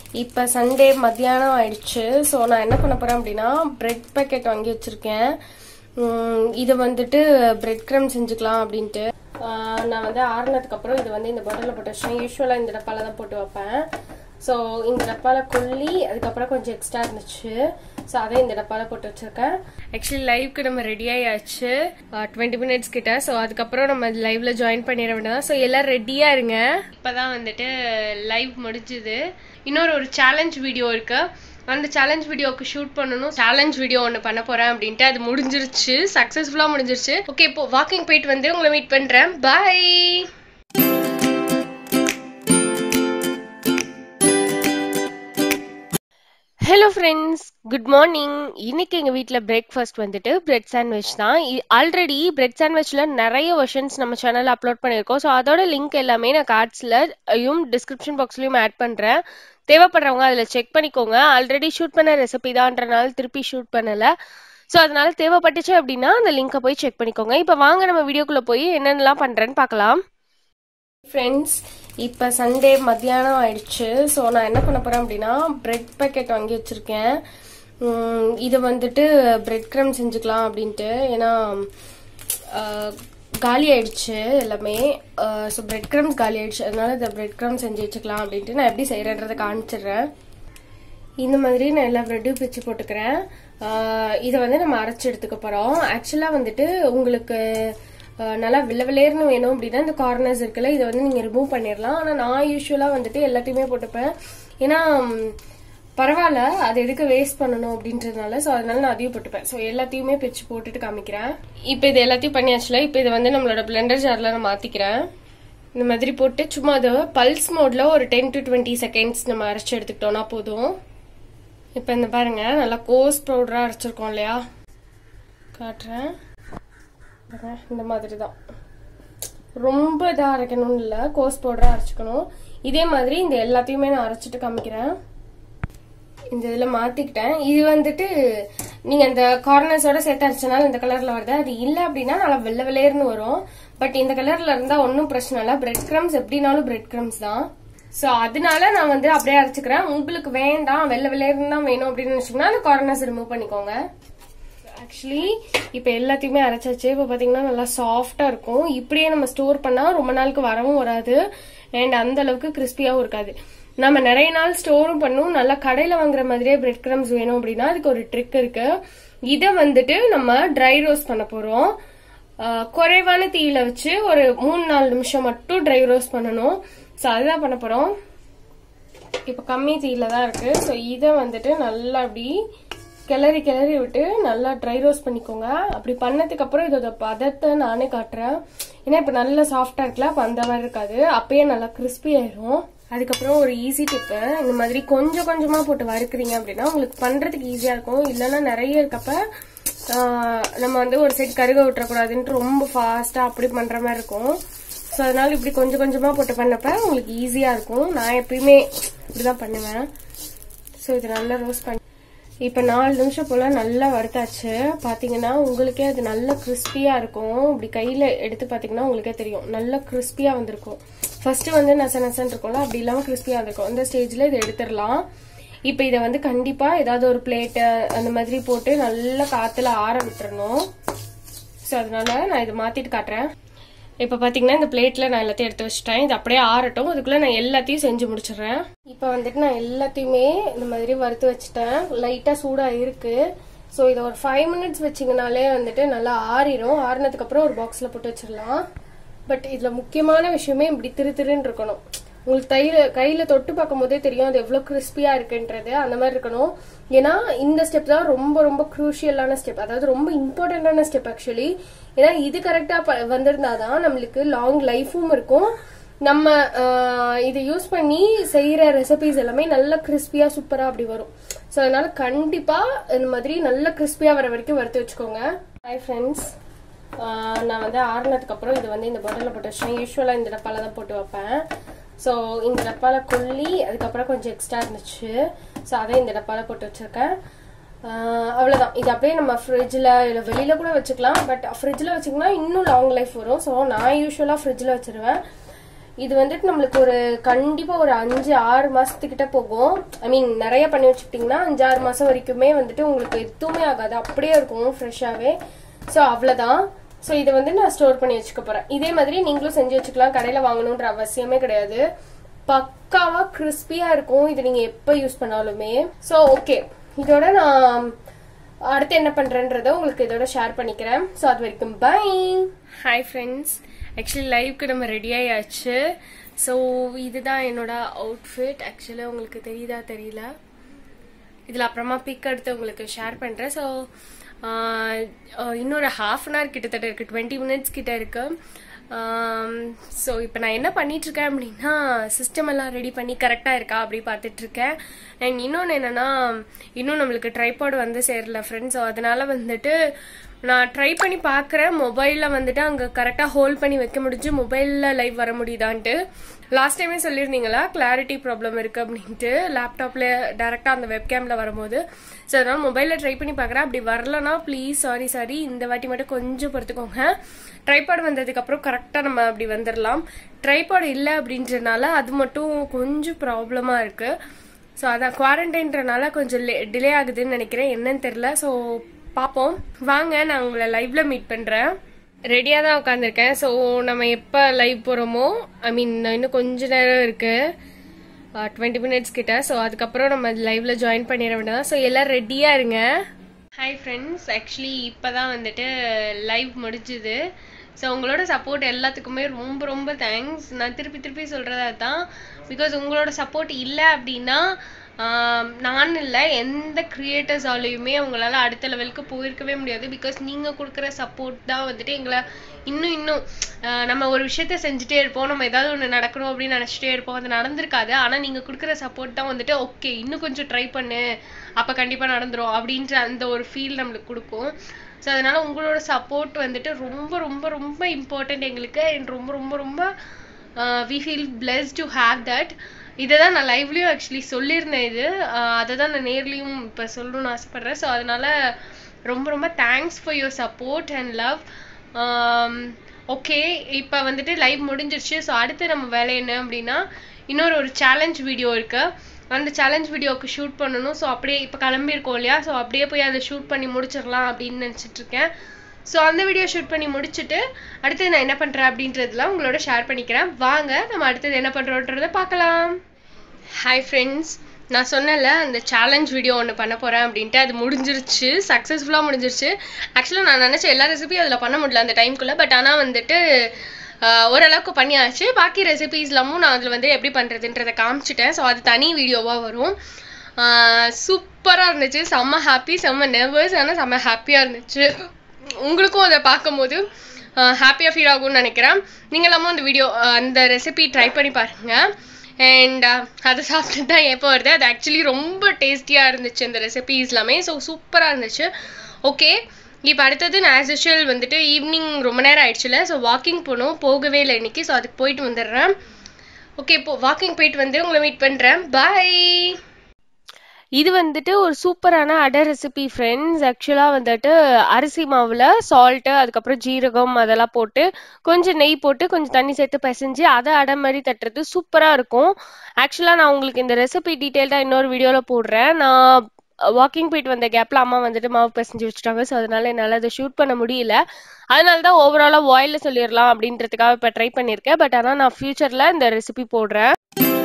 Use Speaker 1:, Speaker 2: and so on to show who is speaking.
Speaker 1: இப்போ சண்டே மத்தியானம் ஆயிடுச்சு ஸோ நான் என்ன பண்ண போறேன் அப்படின்னா பிரெட் பேக்கெட் வாங்கி வச்சிருக்கேன் உம், இது வந்துட்டு பிரெட் க்ரம் செஞ்சுக்கலாம் அப்படின்ட்டு ஆஹ், நான் வந்து ஆறுனதுக்கு அப்புறம் இது வந்து இந்த பாட்டிலில் போட்டு வச்சேன் யூஸ்வலாக இந்த டப்பால தான் போட்டு வைப்பேன் ஸோ இந்த டப்பால கொல்லி அதுக்கப்புறம் கொஞ்சம் எக்ஸ்ட்ரா இருந்துச்சு ஸோ அதை இந்த டப்பால போட்டு வச்சிருக்கேன் ஆக்சுவலி லைவ்க்கு நம்ம ரெடி ஆயாச்சு டுவெண்ட்டி மினிட்ஸ் கிட்ட ஸோ அதுக்கப்புறம் நம்ம லைவ்ல ஜாயின் பண்ணிட வேண்டியதான் ஸோ எல்லாம் ரெடியா இருங்க இப்பதான் வந்துட்டு லைவ் முடிஞ்சுது இன்னொரு ஒரு சேலஞ்ச் வீடியோ இருக்கு அந்த சேலஞ்ச் வீடியோக்கு ஷூட் பண்ணணும் சேலஞ்ச் வீடியோ ஒன்று பண்ண போறேன் அப்படின்ட்டு அது முடிஞ்சிருச்சு சக்ஸஸ்ஃபுல்லாக முடிஞ்சிருச்சு ஓகே இப்போ வாக்கிங் போயிட்டு வந்து உங்களை மீட் பண்றேன் bye hello friends good morning இன்னைக்கு எங்கள் வீட்டில் பிரேக்ஃபாஸ்ட் வந்துட்டு பிரெட் சாண்ட்விச் தான் ஆல்ரெடி பிரெட் சாண்ட்விச்சில் நிறைய வெர்ஷன்ஸ் நம்ம சேனலில் அப்லோட் பண்ணியிருக்கோம் ஸோ அதோட லிங்க் எல்லாமே நான் கார்ட்ஸ்லையும் டிஸ்கிரிப்ஷன் பாக்ஸ்லையும் ஆட் பண்ணுறேன் தேவைப்படுறவங்க அதில் செக் பண்ணிக்கோங்க ஆல்ரெடி ஷூட் பண்ண ரெசிபி தான்றனால திருப்பி ஷூட் பண்ணலை ஸோ அதனால தேவைப்பட்டுச்சு அப்படின்னா அந்த லிங்கை போய் செக் பண்ணிக்கோங்க இப்போ வாங்க நம்ம வீடியோக்குள்ளே போய் என்னென்னலாம் பண்ணுறேன்னு பார்க்கலாம் ஃப்ரெண்ட்ஸ் இப்போ சண்டே மத்தியானம் ஆயிடுச்சு ஸோ நான் என்ன பண்ண போறேன் அப்படின்னா பிரெட் பேக்கெட் வாங்கி வச்சிருக்கேன் உம், இது வந்துட்டு பிரெட் க்ரம் செஞ்சுக்கலாம் அப்படின்ட்டு ஏன்னா ஆஹ், காலி ஆயிடுச்சு எல்லாமே ஸோ பிரெட் க்ரம்ஸ் காலி ஆயிடுச்சு அதனால இந்த பிரெட் க்ரம் செஞ்சு வச்சுக்கலாம் அப்படின்ட்டு நான் எப்படி செய்யறேன்றதை காமிச்சிடுறேன் இந்த மாதிரி நான் எல்லா ப்ரெட்டும் பிச்சு போட்டுக்கிறேன் ஆஹ் இதை வந்து நம்ம அரைச்சு எடுத்துக்க போறோம் ஆக்சுவலா வந்துட்டு உங்களுக்கு ஆஹ் நல்லா வெள்ளை வெள்ளையர்னு வேணும் அப்படின்னா இந்த கார்னர்ஸ் இருக்குல்ல இதை வந்து நீங்க ரிமூவ் பண்ணிடலாம் ஆனா நான் யூஸ்வலா வந்துட்டு எல்லாத்தையுமே போட்டுப்பேன் ஏன்னா ம், பரவாயில்ல அது எதுக்கு வேஸ்ட் பண்ணணும் அப்படின்றதுனால ஸோ அதனால நான் அதையும் போட்டுப்பேன் ஸோ எல்லாத்தையுமே பிச்சு போட்டுட்டு காமிக்கிறேன் இப்போ இது எல்லாத்தையும் பண்ணியாச்சுல இப்போ இது வந்து நம்மளோட பிளெண்டர் ஜார்ல நான் மாத்திக்கிறேன் இந்த மாதிரி போட்டு சும்மா அது பல்ஸ் மோட்ல ஒரு டென் டு டுவெண்ட்டி செகண்ட்ஸ் நம்ம அரைச்சு எடுத்துக்கிட்டோம்னா போதும் இப்போ இந்த பாருங்க நல்லா கோஸ் பவுடரா அரைச்சிருக்கோம் இல்லையா காட்டுறேன் பாருங்க, இந்த மாதிரி தான் ரொம்ப இதாக அரைக்கணும்னு இல்லை கோஸ் பவுடரா அரைச்சிக்கணும் இதே மாதிரி இந்த எல்லாத்தையுமே நான் அரைச்சிட்டு காமிக்கிறேன் இந்த இதில் மாற்றிக்கிட்டேன் இது வந்துட்டு நீங்கள் இந்த கார்னர்ஸோட சேர்த்து அரைச்சனால இந்த கலரில் வருது அது இல்லை அப்படின்னா நல்லா வெள்ளை வெள்ளையர்னு வரும் பட் இந்த கலரில் இருந்தால் ஒன்றும் பிரச்சனை இல்லை பிரெட் க்ரம்ஸ் எப்படினாலும் பிரெட் க்ரம்ஸ் தான் ஸோ அதனால நான் வந்து அப்படியே அரைச்சிக்கிறேன் உங்களுக்கு வேண்டாம் வெள்ளை வெள்ளையர்னு தான் வேணும் அப்படின்னு நினச்சிங்கன்னா அந்த கார்னர்ஸ் ரிமூவ் பண்ணிக்கோங்க ஆக்சுவலி இப்போ எல்லாத்தையுமே அரைச்சாச்சு இப்போ பார்த்தீங்கன்னா நல்லா சாஃப்டாக இருக்கும் இப்படியே நம்ம ஸ்டோர் பண்ணால் ரொம்ப நாளுக்கு வரவும் வராது அண்ட் அந்த அளவுக்கு கிறிஸ்பியாகவும் இருக்காது நம்ம நிறைய நாள் ஸ்டோரும் பண்ணும் நல்லா கடையில் வாங்குற மாதிரியே பிரெட் கிரம்ஸ் வேணும் அப்படின்னா அதுக்கு ஒரு ட்ரிக் இருக்கு இதை வந்துட்டு நம்ம ட்ரை ரோஸ்ட் பண்ண போகிறோம் குறைவான தீயில வச்சு ஒரு மூணு நாலு நிமிஷம் மட்டும் ட்ரை ரோஸ்ட் பண்ணணும் ஸோ அதுதான் பண்ண போகிறோம் இப்போ கம்மி தீயில தான் இருக்கு ஸோ இதை வந்துட்டு நல்லா அப்படி கிளறி கிளறி விட்டு நல்லா ட்ரை ரோஸ்ட் பண்ணிக்கோங்க அப்படி பண்ணதுக்கு அப்புறம் இதோட பதத்தை நானே காட்டுறேன் ஏன்னா இப்போ நல்லா சாஃப்டா இருக்குல்ல அப்போ அந்த மாதிரி இருக்காது அப்பயே நல்லா கிறிஸ்பி ஆயிரும் அதுக்கப்புறம் ஒரு ஈஸி டிப்பு இந்த மாதிரி கொஞ்சம் கொஞ்சமா போட்டு வறுக்குறீங்க அப்படின்னா உங்களுக்கு பண்றதுக்கு ஈஸியா இருக்கும் இல்லைன்னா நிறைய இருக்கப்ப ஆஹ், நம்ம வந்து ஒரு சைடு கருக விட்டுறக்கூடாதுன்ட்டு ரொம்ப ஃபாஸ்டா அப்படி பண்ற மாதிரி இருக்கும் ஸோ அதனால இப்படி கொஞ்சம் கொஞ்சமா போட்டு பண்ணப்ப உங்களுக்கு ஈஸியா இருக்கும் நான் எப்பயுமே இப்படிதான் பண்ணுவேன் ஸோ இது நல்லா ரோஸ்ட் பண்ணி இப்போ நாலு நிமிஷம் போல நல்லா வறுத்தாச்சு பார்த்தீங்கன்னா உங்களுக்கே அது நல்ல கிறிஸ்பியாக இருக்கும் இப்படி கையில் எடுத்து பார்த்தீங்கன்னா உங்களுக்கே தெரியும் நல்லா கிறிஸ்பியாக வந்திருக்கும் ஃபர்ஸ்ட் வந்து நச நசன்னு இருக்கும்ல அப்படி இல்லாமல் கிறிஸ்பியாக வந்திருக்கும் இந்த ஸ்டேஜில் இதை எடுத்துடலாம் இப்போ இதை வந்து கண்டிப்பாக ஏதாவது ஒரு பிளேட்டு அந்த மாதிரி போட்டு நல்லா காற்றுல ஆற விட்டுறணும் ஸோ அதனால நான் இதை மாற்றிட்டு காட்டுறேன் இப்போ பார்த்தீங்கன்னா இந்த பிளேட்டில் நான் எல்லாத்தையும் எடுத்து வச்சுட்டேன் இது அப்படியே ஆறட்டும் அதுக்குள்ளே நான் எல்லாத்தையும் செஞ்சு முடிச்சிடுறேன் இப்போ வந்துட்டு நான் எல்லாத்தையுமே இந்த மாதிரி வறுத்து வச்சுட்டேன் லைட்டாக சூடாக இருக்கு ஸோ இதை ஒரு ஃபைவ் மினிட்ஸ் வச்சிங்கனாலே வந்துட்டு நல்லா ஆறிடும் ஆறினதுக்கப்புறம் ஒரு பாக்ஸில் போட்டு வச்சிடலாம் பட் இதில் முக்கியமான விஷயமே இப்படி திரு திருன்னு இருக்கணும் உங்களுக்கு தையில கையில தொட்டு பார்க்கும் போதே தெரியும் அது எவ்வளவு கிறிஸ்பியா இருக்குன்றது அந்த மாதிரி இருக்கணும் ஏன்னா இந்த ஸ்டெப் தான் ரொம்ப ரொம்ப குரூஷியலான ஸ்டெப் அதாவது ரொம்ப இம்பார்ட்டன்டான ஸ்டெப் ஆக்சுவலி ஏன்னா இது கரெக்டா வந்திருந்தாதான் நம்மளுக்கு லாங் லைஃபும் இருக்கும் நம்ம ஆஹ், இதை யூஸ் பண்ணி செய்யற ரெசிபிஸ் எல்லாமே நல்ல கிறிஸ்பியா சூப்பரா அப்படி வரும் ஸோ அதனால கண்டிப்பா இந்த மாதிரி நல்ல கிறிஸ்பியா வர வரைக்கும் வறுத்து வச்சுக்கோங்க ஹாய் ஃப்ரெண்ட்ஸ் நான் வந்து ஆறுனதுக்கு அப்புறம் இது வந்து இந்த பாட்டிலில் போட்டு வச்சேன் யூஸ்வலாக இந்த டப்பால தான் போட்டு வைப்பேன் ஸோ இந்த டப்பால கொல்லி அதுக்கப்புறம் கொஞ்சம் எக்ஸ்ட்ரா இருந்துச்சு ஸோ அதை இந்த டப்பால போட்டு வச்சிருக்கேன் ஆஹ் அவ்வளவுதான் இது அப்படியே நம்ம ஃப்ரிட்ஜில் இல்லை வெளியில கூட வச்சுக்கலாம் பட் ஃப்ரிட்ஜில் வச்சிங்கன்னா இன்னும் லாங் லைஃப் வரும் ஸோ நான் யூஸ்வலாக ஃப்ரிட்ஜில் வச்சிருவேன் இது வந்துட்டு நம்மளுக்கு ஒரு கண்டிப்பா ஒரு அஞ்சு ஆறு மாசத்துக்கிட்ட போகும் ஐ மீன் நிறைய பண்ணி வச்சுக்கிட்டீங்கன்னா அஞ்சு ஆறு மாசம் வரைக்குமே வந்துட்டு உங்களுக்கு எதுவுமே ஆகாது அப்படியே இருக்கும் ஃப்ரெஷ்ஷாவே ஸோ அவ்வளவுதான் ஸோ இதை வந்து நான் ஸ்டோர் பண்ணி வச்சுக்க போறேன் இதே மாதிரி நீங்களும் செஞ்சு வச்சுக்கலாம் கடையில வாங்கணுன்ற அவசியமே கிடையாது பக்காவா கிறிஸ்பியா இருக்கும் இது நீங்க எப்ப யூஸ் பண்ணாலுமே ஸோ ஓகே இதோட நான் அடுத்து என்ன பண்றேன்றத உங்களுக்கு இதோட ஷேர் பண்ணிக்கிறேன் ஸோ அது வரைக்கும் பை ஹாய் ஃப்ரெண்ட்ஸ் ஆக்சுவலி லைவ்க்கு நம்ம ரெடி ஆயாச்சு ஸோ இதுதான் என்னோட அவுட்ஃபிட் ஆக்சுவலி உங்களுக்கு தெரியுதா தெரியல இதில் அப்புறமா பிக் எடுத்து உங்களுக்கு ஷேர் பண்ணுறேன் ஸோ இன்னொரு ஹாஃப் அன் ஹவர் கிட்டத்தட்ட இருக்குது டுவெண்ட்டி மினிட்ஸ் கிட்ட இருக்கு ஸோ இப்போ நான் என்ன பண்ணிட்டு இருக்கேன் அப்படின்னா சிஸ்டம் எல்லாம் ரெடி பண்ணி கரெக்டாக இருக்கா அப்படி பார்த்துட்டு இருக்கேன் அண்ட் இன்னொன்று என்னன்னா இன்னும் நம்மளுக்கு ட்ரைபாட் வந்து சேரல ஃப்ரெண்ட்ஸ் ஸோ அதனால வந்துட்டு நான் ட்ரை பண்ணி பார்க்குறேன் மொபைலில் வந்துட்டு அங்கே கரெக்டாக ஹோல்ட் பண்ணி வைக்க முடிஞ்சு மொபைலில் லைவ் வர முடியுதான்ட்டு லாஸ்ட் டைமே சொல்லியிருந்தீங்களா கிளாரிட்டி ப்ராப்ளம் இருக்குது அப்படின்ட்டு லேப்டாப்பில் டேரெக்டாக அந்த வெப்கேமில் வரும்போது ஸோ அதனால் மொபைலில் ட்ரை பண்ணி பார்க்குறேன் அப்படி வரலனா ப்ளீஸ் சாரி சாரி இந்த வாட்டி மட்டும் கொஞ்சம் பொறுத்துக்கோங்க ட்ரைபாட் வந்ததுக்கப்புறம் கரெக்டாக நம்ம அப்படி வந்துடலாம் ட்ரைபாட் இல்லை அப்படின்றனால அது மட்டும் கொஞ்சம் ப்ராப்ளமாக இருக்குது ஸோ அதான் குவாரண்டைன்றனால கொஞ்சம் டிலே ஆகுதுன்னு நினைக்கிறேன் என்னன்னு தெரில ஸோ பார்ப்போம் வாங்க நான் உங்களை லைவ்ல மீட் பண்ணுறேன் ரெடியாக தான் உட்காந்துருக்கேன் ஸோ நம்ம எப்போ லைவ் போகிறோமோ ஐ மீன் இன்னும் கொஞ்ச நேரம் இருக்கு டுவெண்ட்டி மினிட்ஸ் கிட்ட ஸோ அதுக்கப்புறம் நம்ம லைவ்ல ஜாயின் பண்ணிட வேண்டியதான் ஸோ எல்லாம் ரெடியாக இருங்க ஹாய் ஃப்ரெண்ட்ஸ் ஆக்சுவலி இப்போ தான் வந்துட்டு லைவ் முடிஞ்சுது ஸோ உங்களோட சப்போர்ட் எல்லாத்துக்குமே ரொம்ப ரொம்ப தேங்க்ஸ் நான் திருப்பி திருப்பி சொல்கிறதா தான் பிகாஸ் உங்களோட சப்போர்ட் இல்லை அப்படின்னா நான் இல்லை எந்த கிரியேட்டர்ஸாலையுமே அவங்களால அடுத்த லெவலுக்கு போயிருக்கவே முடியாது பிகாஸ் நீங்கள் கொடுக்குற சப்போர்ட் தான் வந்துட்டு எங்களை இன்னும் இன்னும் நம்ம ஒரு விஷயத்த செஞ்சுட்டே இருப்போம் நம்ம ஏதாவது ஒன்று நடக்கணும் அப்படின்னு நினச்சிட்டே இருப்போம் அது நடந்திருக்காது ஆனால் நீங்கள் கொடுக்குற சப்போர்ட் தான் வந்துட்டு ஓகே இன்னும் கொஞ்சம் ட்ரை பண்ணு அப்போ கண்டிப்பாக நடந்துரும் அப்படின்ற அந்த ஒரு ஃபீல் நம்மளுக்கு கொடுக்கும் ஸோ அதனால உங்களோட சப்போர்ட் வந்துட்டு ரொம்ப ரொம்ப ரொம்ப இம்பார்ட்டன்ட் எங்களுக்கு அண்ட் ரொம்ப ரொம்ப ரொம்ப we feel bless to have that இதை தான் நான் லைவ்லேயும் ஆக்சுவலி சொல்லியிருந்தேன் இது அதை தான் நான் நேர்லேயும் இப்போ சொல்லணும்னு ஆசைப்பட்றேன் ஸோ அதனால ரொம்ப ரொம்ப thanks for your support and love okay இப்போ வந்துட்டு லைவ் முடிஞ்சிருச்சு ஸோ அடுத்து நம்ம வேலை என்ன அப்படின்னா இன்னொரு ஒரு சேலஞ்ச் வீடியோ இருக்கு அந்த சேலஞ்ச் வீடியோவுக்கு ஷூட் பண்ணணும் ஸோ அப்படியே இப்போ கிளம்பியிருக்கோம் இல்லையா ஸோ அப்படியே போய் அதை ஷூட் பண்ணி முடிச்சிடலாம் அப்படின்னு நினச்சிட்டு இருக்கேன் ஸோ அந்த வீடியோ ஷூட் பண்ணி முடிச்சுட்டு அடுத்தது நான் என்ன பண்ணுறேன் அப்படின்றதுலாம் உங்களோட ஷேர் பண்ணிக்கிறேன் வாங்க நம்ம அடுத்தது என்ன பண்ணுறோன்றத பார்க்கலாம் ஹாய் ஃப்ரெண்ட்ஸ் நான் சொன்னல அந்த சேலஞ்ச் வீடியோ ஒன்று பண்ண போகிறேன் அப்படின்ட்டு அது முடிஞ்சிருச்சு சக்ஸஸ்ஃபுல்லாக முடிஞ்சிருச்சு ஆக்சுவலாக நான் நினச்ச எல்லா ரெசிபியும் அதில் பண்ண முடியல அந்த டைம்குள்ளே பட் ஆனால் வந்துட்டு ஓரளவுக்கு பண்ணியாச்சு பாக்கி ரெசிபீஸ்லாமும் நான் அதில் வந்து எப்படி பண்ணுறதுன்றதை காமிச்சிட்டேன் ஸோ அது தனி வீடியோவாக வரும் சூப்பராக இருந்துச்சு செம்ம ஹாப்பி செம்ம நர்வஸ் ஆனால் செம்ம ஹாப்பியாக இருந்துச்சு உங்களுக்கும் அதை பார்க்கும்போது ஹாப்பியாக ஃபீல் ஆகும்னு நினைக்கிறேன் நீங்களும் அந்த வீடியோ அந்த ரெசிபி ட்ரை பண்ணி பாருங்கள் அண்ட் அதை சாப்பிட்டு தான் எப்போ வருது அது ஆக்சுவலி ரொம்ப டேஸ்டியாக இருந்துச்சு அந்த ரெசிபிஸ் எல்லாமே ஸோ சூப்பராக இருந்துச்சு ஓகே இப்போ அடுத்தது நான் ஆஸ் யூஷுவல் வந்துட்டு ஈவினிங் ரொம்ப நேரம் ஆயிடுச்சுல ஸோ வாக்கிங் போகணும் போகவே இல்லை இன்னைக்கு ஸோ அதுக்கு போயிட்டு வந்துடுறேன் ஓகே இப்போ வாக்கிங் போயிட்டு வந்து உங்களை மீட் பண்ணுறேன் பாய் இது வந்துட்டு ஒரு சூப்பரான அடை ரெசிபி ஃப்ரெண்ட்ஸ் ஆக்சுவலாக வந்துட்டு அரிசி மாவில் சால்ட்டு அதுக்கப்புறம் ஜீரகம் அதெல்லாம் போட்டு கொஞ்சம் நெய் போட்டு கொஞ்சம் தண்ணி சேர்த்து பிசைஞ்சு அதை அடை மாதிரி தட்டுறது சூப்பராக இருக்கும் ஆக்சுவலாக நான் உங்களுக்கு இந்த ரெசிபி டீட்டெயில்டாக இன்னொரு வீடியோவில் போடுறேன் நான் வாக்கிங் போயிட்டு வந்த கேப்பில் அம்மா வந்துட்டு மாவு பிசைஞ்சு வச்சுட்டாங்க ஸோ அதனால என்னால் அதை ஷூட் பண்ண முடியல அதனால தான் ஓவராலாக வாயில் சொல்லிடலாம் அப்படின்றதுக்காக இப்போ ட்ரை பண்ணியிருக்கேன் பட் ஆனால் நான் ஃப்யூச்சரில் இந்த ரெசிபி போடுறேன்